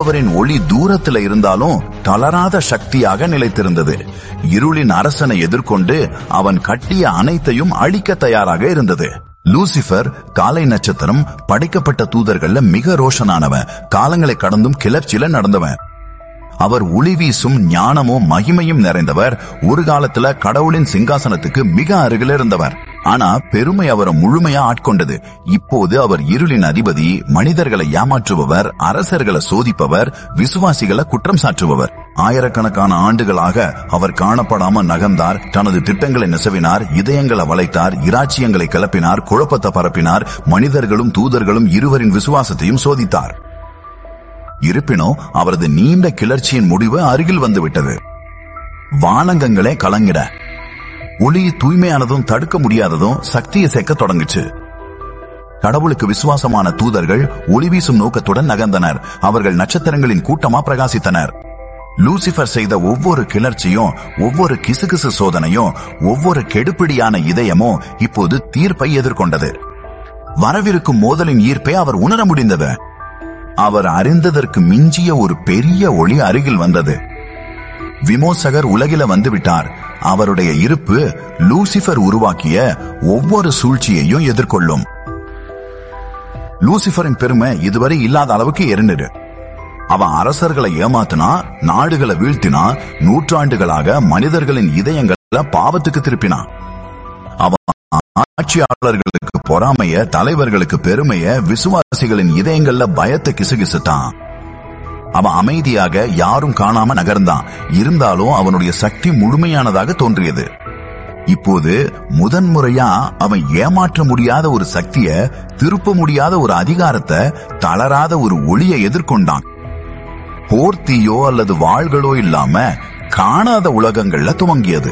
அவரின் ஒளி தூரத்துல இருந்தாலும் தளராத சக்தியாக நிலைத்திருந்தது இருளின் அரசனை எதிர்கொண்டு அவன் கட்டிய அனைத்தையும் அழிக்க தயாராக இருந்தது லூசிபர் காலை நட்சத்திரம் படைக்கப்பட்ட தூதர்கள்ல மிக ரோஷனானவன் காலங்களை கடந்தும் கிளர்ச்சியில நடந்தவன் அவர் ஒளி வீசும் ஞானமும் மகிமையும் நிறைந்தவர் ஒரு காலத்துல கடவுளின் சிங்காசனத்துக்கு மிக அருகில் இருந்தவர் ஆனா பெருமை அவரை முழுமையா ஆட்கொண்டது இப்போது அவர் இருளின் அதிபதி மனிதர்களை ஏமாற்றுபவர் அரசர்களை சோதிப்பவர் விசுவாசிகளை குற்றம் சாற்றுபவர் ஆயிரக்கணக்கான ஆண்டுகளாக அவர் காணப்படாம நகர்ந்தார் தனது திட்டங்களை நெசவினார் இதயங்களை வளைத்தார் இராச்சியங்களை கிளப்பினார் குழப்பத்தை பரப்பினார் மனிதர்களும் தூதர்களும் இருவரின் விசுவாசத்தையும் சோதித்தார் இருப்பினும் அவரது நீண்ட கிளர்ச்சியின் முடிவு அருகில் வந்துவிட்டது வானங்கங்களே கலங்கிட ஒளி தூய்மையானதும் தடுக்க முடியாததும் சக்தியை சேர்க்க தொடங்குச்சு கடவுளுக்கு விசுவாசமான தூதர்கள் ஒளி வீசும் நோக்கத்துடன் நகர்ந்தனர் அவர்கள் நட்சத்திரங்களின் கூட்டமா பிரகாசித்தனர் லூசிபர் செய்த ஒவ்வொரு கிளர்ச்சியும் ஒவ்வொரு கிசுகிசு சோதனையும் ஒவ்வொரு கெடுபிடியான இதயமும் இப்போது தீர்ப்பை எதிர்கொண்டது வரவிருக்கும் மோதலின் ஈர்ப்பை அவர் உணர முடிந்தது அவர் அறிந்ததற்கு மிஞ்சிய ஒரு பெரிய ஒளி அருகில் வந்தது விமோசகர் உலகில வந்துவிட்டார் அவருடைய இருப்பு லூசிபர் உருவாக்கிய ஒவ்வொரு சூழ்ச்சியையும் எதிர்கொள்ளும் லூசிபரின் பெருமை இதுவரை இல்லாத அளவுக்கு இருந்தது அவன் அரசர்களை ஏமாத்தினா நாடுகளை வீழ்த்தினா நூற்றாண்டுகளாக மனிதர்களின் இதயங்களை பாவத்துக்கு திருப்பினான் அவன் ஆட்சியாளர்களுக்கு பொறாமைய தலைவர்களுக்கு பெருமைய விசுவாசிகளின் இதயங்கள்ல பயத்தை கிசுகிசுத்தான் அவன் அமைதியாக யாரும் காணாம நகர்ந்தான் இருந்தாலும் அவனுடைய சக்தி முழுமையானதாக தோன்றியது இப்போது முதன்முறையா அவன் ஏமாற்ற முடியாத ஒரு சக்திய திருப்ப முடியாத ஒரு அதிகாரத்தை தளராத ஒரு ஒளியை எதிர்கொண்டான் போர்த்தியோ அல்லது வாள்களோ இல்லாம காணாத உலகங்கள்ல துவங்கியது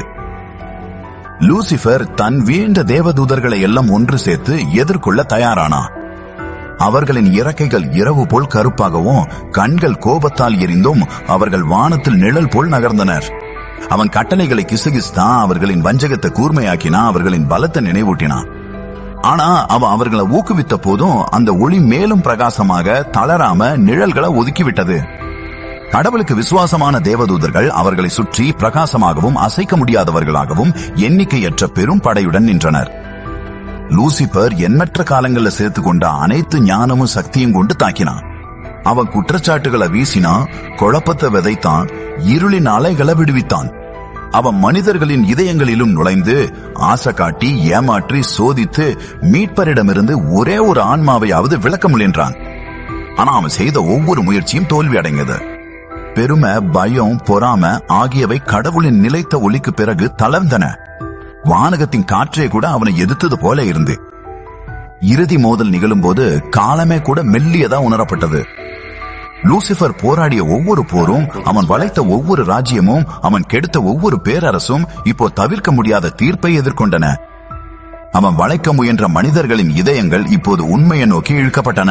லூசிபர் தன் வீழ்ந்த தேவதூதர்களை எல்லாம் ஒன்று சேர்த்து எதிர்கொள்ள தயாரானா அவர்களின் இறக்கைகள் இரவு போல் கருப்பாகவும் கண்கள் கோபத்தால் எரிந்தும் அவர்கள் வானத்தில் நிழல் போல் நகர்ந்தனர் அவன் கட்டளைகளை கிசுகிஸ்தான் அவர்களின் வஞ்சகத்தை கூர்மையாக்கினா அவர்களின் பலத்தை நினைவூட்டினான் ஆனா அவன் அவர்களை ஊக்குவித்த போதும் அந்த ஒளி மேலும் பிரகாசமாக தளராம நிழல்களை ஒதுக்கிவிட்டது கடவுளுக்கு விசுவாசமான தேவதூதர்கள் அவர்களை சுற்றி பிரகாசமாகவும் அசைக்க முடியாதவர்களாகவும் எண்ணிக்கையற்ற பெரும் படையுடன் நின்றனர் லூசிபர் எண்ணற்ற காலங்கள்ல சேர்த்து கொண்ட அனைத்து ஞானமும் சக்தியும் கொண்டு தாக்கினான் அவன் குற்றச்சாட்டுகளை வீசினா குழப்பத்தை விதைத்தான் இருளின் அலைகளை விடுவித்தான் அவன் மனிதர்களின் இதயங்களிலும் நுழைந்து ஆசை காட்டி ஏமாற்றி சோதித்து மீட்பரிடமிருந்து ஒரே ஒரு ஆன்மாவையாவது விளக்க முயன்றான் ஆனா அவன் செய்த ஒவ்வொரு முயற்சியும் தோல்வி அடைந்தது பெருமை பயம் பொறாம ஆகியவை கடவுளின் நிலைத்த ஒளிக்கு பிறகு தளர்ந்தன வானகத்தின் காற்றே கூட அவனை எதிர்த்தது போல இருந்து இறுதி மோதல் நிகழும்போது காலமே கூட மெல்லியதா உணரப்பட்டது லூசிபர் போராடிய ஒவ்வொரு போரும் அவன் வளைத்த ஒவ்வொரு ராஜ்யமும் அவன் கெடுத்த ஒவ்வொரு பேரரசும் இப்போ தவிர்க்க முடியாத தீர்ப்பை எதிர்கொண்டன அவன் வளைக்க முயன்ற மனிதர்களின் இதயங்கள் இப்போது உண்மையை நோக்கி இழுக்கப்பட்டன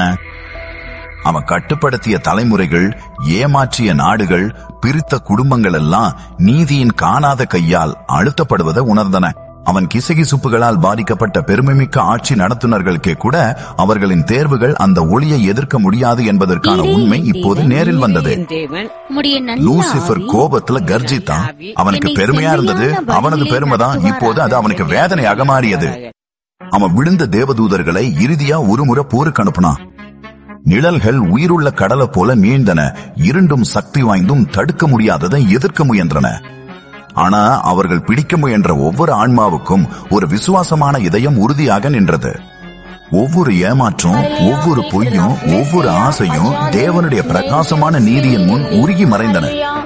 அவன் கட்டுப்படுத்திய தலைமுறைகள் ஏமாற்றிய நாடுகள் பிரித்த குடும்பங்கள் எல்லாம் நீதியின் காணாத கையால் அழுத்தப்படுவதை உணர்ந்தன அவன் கிசகிசுப்புகளால் பாதிக்கப்பட்ட பெருமைமிக்க ஆட்சி நடத்துனர்களுக்கே கூட அவர்களின் தேர்வுகள் அந்த ஒளியை எதிர்க்க முடியாது என்பதற்கான உண்மை இப்போது நேரில் வந்தது உம்முடைய நல்ல லூசிபர் ஆவி, கோபத்துல உம்முடைய கர்ஜித்தான் ஆவி, அவனுக்கு என்னை பெருமையா இருந்தது செம்மையான அவனது வழியிலே பெருமைதான் நடத்துவாராக. இப்போது அது அவனுக்கு வேதனையாக மாறியது அவன் விழுந்த தேவதூதர்களை இறுதியா ஒரு முறை போருக்கு அனுப்புனான் நிழல்கள் உயிருள்ள கடலை போல நீண்டன இருண்டும் சக்தி வாய்ந்தும் தடுக்க முடியாததை எதிர்க்க முயன்றன ஆனா அவர்கள் பிடிக்க முயன்ற ஒவ்வொரு ஆன்மாவுக்கும் ஒரு விசுவாசமான இதயம் உறுதியாக நின்றது ஒவ்வொரு ஏமாற்றும் ஒவ்வொரு பொய்யும் ஒவ்வொரு ஆசையும் தேவனுடைய பிரகாசமான நீதியின் முன் உருகி மறைந்தன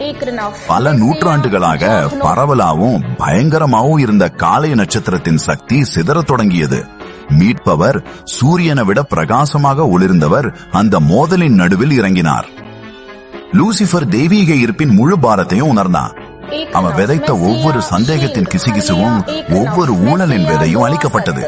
பல நூற்றாண்டுகளாக பரவலாவும் பயங்கரமாவும் இருந்த காலை நட்சத்திரத்தின் சக்தி சிதறத் தொடங்கியது மீட்பவர் சூரியனை விட பிரகாசமாக ஒளிர்ந்தவர் அந்த மோதலின் நடுவில் இறங்கினார் லூசிபர் தெய்வீக இருப்பின் முழு பாரத்தையும் உணர்ந்தான் அவன் விதைத்த ஒவ்வொரு சந்தேகத்தின் கிசுகிசுவும் ஒவ்வொரு ஊழலின் விதையும் அளிக்கப்பட்டது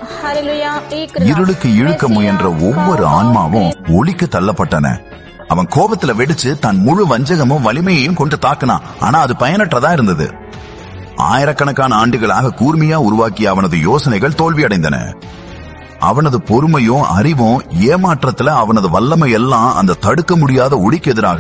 இருளுக்கு இழுக்க முயன்ற ஒவ்வொரு ஆன்மாவும் ஒளிக்கு தள்ளப்பட்டன அவன் கோபத்துல வெடிச்சு தன் முழு வஞ்சகமும் வலிமையையும் கொண்டு தாக்கினான் ஆனா அது பயனற்றதா இருந்தது ஆயிரக்கணக்கான ஆண்டுகளாக கூர்மையா உருவாக்கிய அவனது யோசனைகள் தோல்வியடைந்தன அவனது பொறுமையும் அறிவும் ஏமாற்றத்துல அவனது வல்லமை எல்லாம் அந்த தடுக்க முடியாத ஒளிக்கு எதிராக